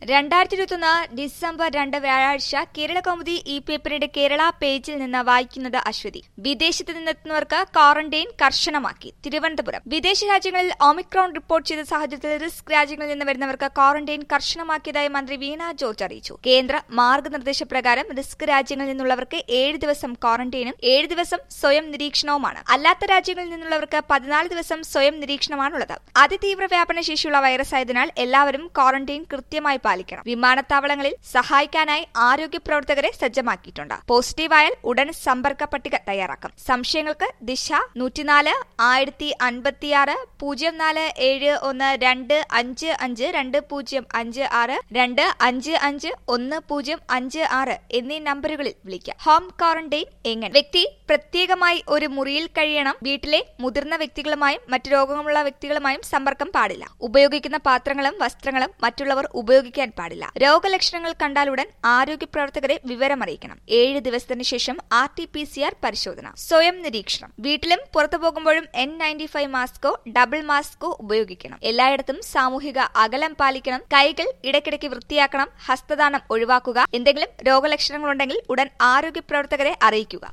രണ്ടായിരത്തി ഇരുപത്തൊന്ന് ഡിസംബർ രണ്ട് വ്യാഴാഴ്ച കേരള കൗമുദി ഈ പേപ്പറിന്റെ കേരള പേജിൽ നിന്ന് വായിക്കുന്നത് അശ്വതി വിദേശത്ത് നിന്നെത്തുന്നവർക്ക് ക്വാറന്റൈൻ കർശനമാക്കി തിരുവനന്തപുരം വിദേശ രാജ്യങ്ങളിൽ ഒമിക്രോൺ റിപ്പോർട്ട് ചെയ്ത സാഹചര്യത്തിൽ റിസ്ക് രാജ്യങ്ങളിൽ നിന്ന് വരുന്നവർക്ക് ക്വാറന്റൈൻ കർശനമാക്കിയതായി മന്ത്രി വീണ ജോർജ് അറിയിച്ചു കേന്ദ്ര മാർഗനിർദ്ദേശപ്രകാരം റിസ്ക് രാജ്യങ്ങളിൽ നിന്നുള്ളവർക്ക് ഏഴ് ദിവസം ക്വാറന്റൈനും ഏഴ് ദിവസം സ്വയം നിരീക്ഷണവുമാണ് അല്ലാത്ത രാജ്യങ്ങളിൽ നിന്നുള്ളവർക്ക് പതിനാല് ദിവസം സ്വയം നിരീക്ഷണമാണുള്ളത് അതിതീവ്ര വ്യാപന ശേഷിയുള്ള വൈറസ് ആയതിനാൽ എല്ലാവരും ക്വാറന്റൈൻ കൃത്യമായി പാലിക്കണം വിമാനത്താവളങ്ങളിൽ സഹായിക്കാനായി ആരോഗ്യ പ്രവർത്തകരെ സജ്ജമാക്കിയിട്ടുണ്ട് പോസിറ്റീവായാൽ ഉടൻ സമ്പർക്ക പട്ടിക തയ്യാറാക്കും സംശയങ്ങൾക്ക് ദിശ നൂറ്റിനാല് ആയിരത്തി അൻപത്തിയാറ് പൂജ്യം നാല് ഏഴ് ഒന്ന് രണ്ട് അഞ്ച് അഞ്ച് രണ്ട് പൂജ്യം അഞ്ച് ആറ് രണ്ട് അഞ്ച് അഞ്ച് ഒന്ന് പൂജ്യം അഞ്ച് ആറ് എന്നീ നമ്പറുകളിൽ വിളിക്കാം ഹോം ക്വാറന്റൈൻ എങ്ങനെ വ്യക്തി പ്രത്യേകമായി ഒരു മുറിയിൽ കഴിയണം വീട്ടിലെ മുതിർന്ന വ്യക്തികളുമായും മറ്റു രോഗങ്ങളുള്ള വ്യക്തികളുമായും സമ്പർക്കം പാടില്ല ഉപയോഗിക്കുന്ന പാത്രങ്ങളും വസ്ത്രങ്ങളും മറ്റുള്ളവർ ഉപയോഗിക്കാൻ പാടില്ല രോഗലക്ഷണങ്ങൾ കണ്ടാലുടൻ ആരോഗ്യ പ്രവർത്തകരെ വിവരമറിയിക്കണം ഏഴ് ദിവസത്തിന് ശേഷം R T P C R പരിശോധന സ്വയം നിരീക്ഷണം വീട്ടിലും പുറത്തു പോകുമ്പോഴും എൻ നയൻറ്റി ഫൈവ് മാസ്കോ ഡബിൾ മാസ്കോ ഉപയോഗിക്കണം എല്ലായിടത്തും സാമൂഹിക അകലം പാലിക്കണം കൈകൾ ഇടയ്ക്കിടയ്ക്ക് വൃത്തിയാക്കണം ഹസ്തദാനം ഒഴിവാക്കുക എന്തെങ്കിലും രോഗലക്ഷണങ്ങളുണ്ടെങ്കിൽ ഉടൻ ആരോഗ്യ പ്രവർത്തകരെ അറിയിക്കുക